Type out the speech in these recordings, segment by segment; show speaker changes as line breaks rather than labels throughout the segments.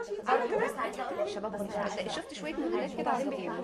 شباب بس شفت شويه موديلات كده عايزين بيجيبوا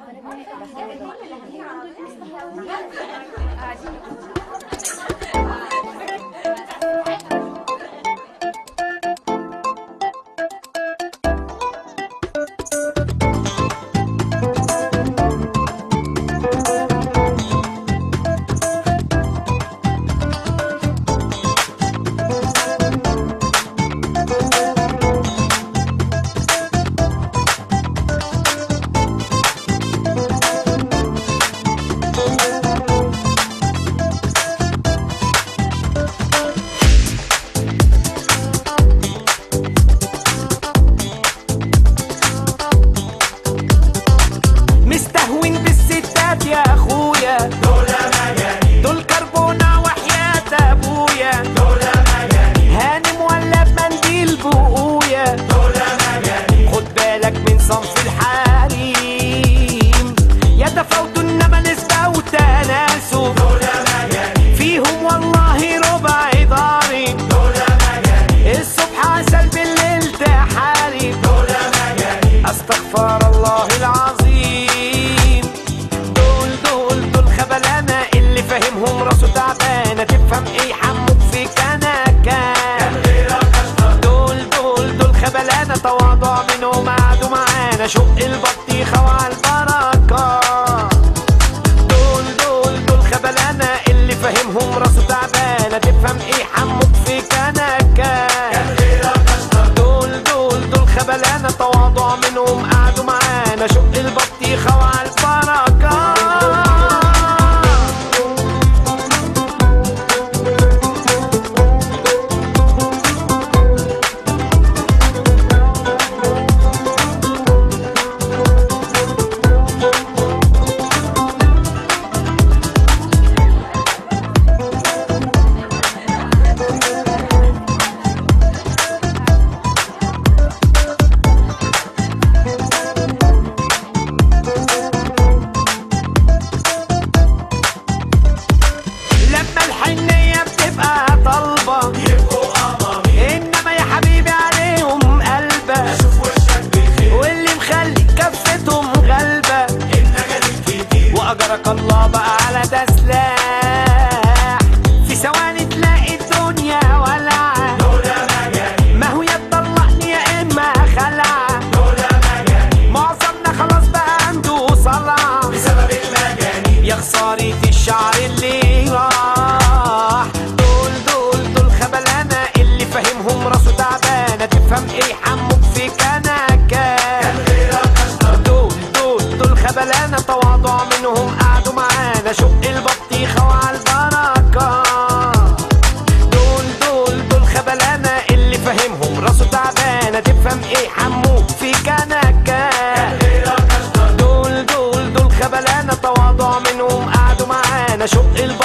مستهون بالستات يا اخويا دول مجانين دول كربونة وحياة ابويا دول مجانين هانم ولا بمنديل بقويا دول مجانين خد بالك من صنف الحريم يتفاوتوا انما نسبة وتناسب دول مجانين فيهم والله ربع ضارب دول مجانين الصبح عسل بالليل تحارب دول مجانين استغفر الله العظيم دول دول دول خبلانة اللي فاهمهم راسه تعبانة تفهم ايه حموك في كنكة دول دول دول خبلانة تواضع منهم قعدوا معانا شق البطيخة وعلى البركة دول دول دول خبلانة اللي فاهمهم راسه تعبانة تفهم ايه حموك في كنكة دول دول دول خبلانة تواضع منهم قعدوا معانا شق البطيخة وعلى البركة لما الحنية بتبقى طالبة يبقوا قمرين انما يا حبيبي عليهم قلبة اشوف وشك بخير واللي مخلي كفتهم غلبة النجد كتير واجرك الله بقى على ده سلاح في ثواني تلاقي الدنيا ولعة ما هو يا تطلقني يا اما خلعة معظمنا خلاص بقى عنده صلع بسبب المجانين يا خسارة الشعر اللي راح دول دول دول خبلانة اللي فاهمهم راسه تعبانة تفهم ايه حموك في كنكة دول دول دول خبلانة تواضع منهم قعدوا معانا شق البطيخة وعلى البركة دول دول دول خبلانة اللي فاهمهم راسه تعبانة تفهم ايه حموك في كنكة دول دول دول خبلانة تواضع منهم قعدوا معانا شق البطيخة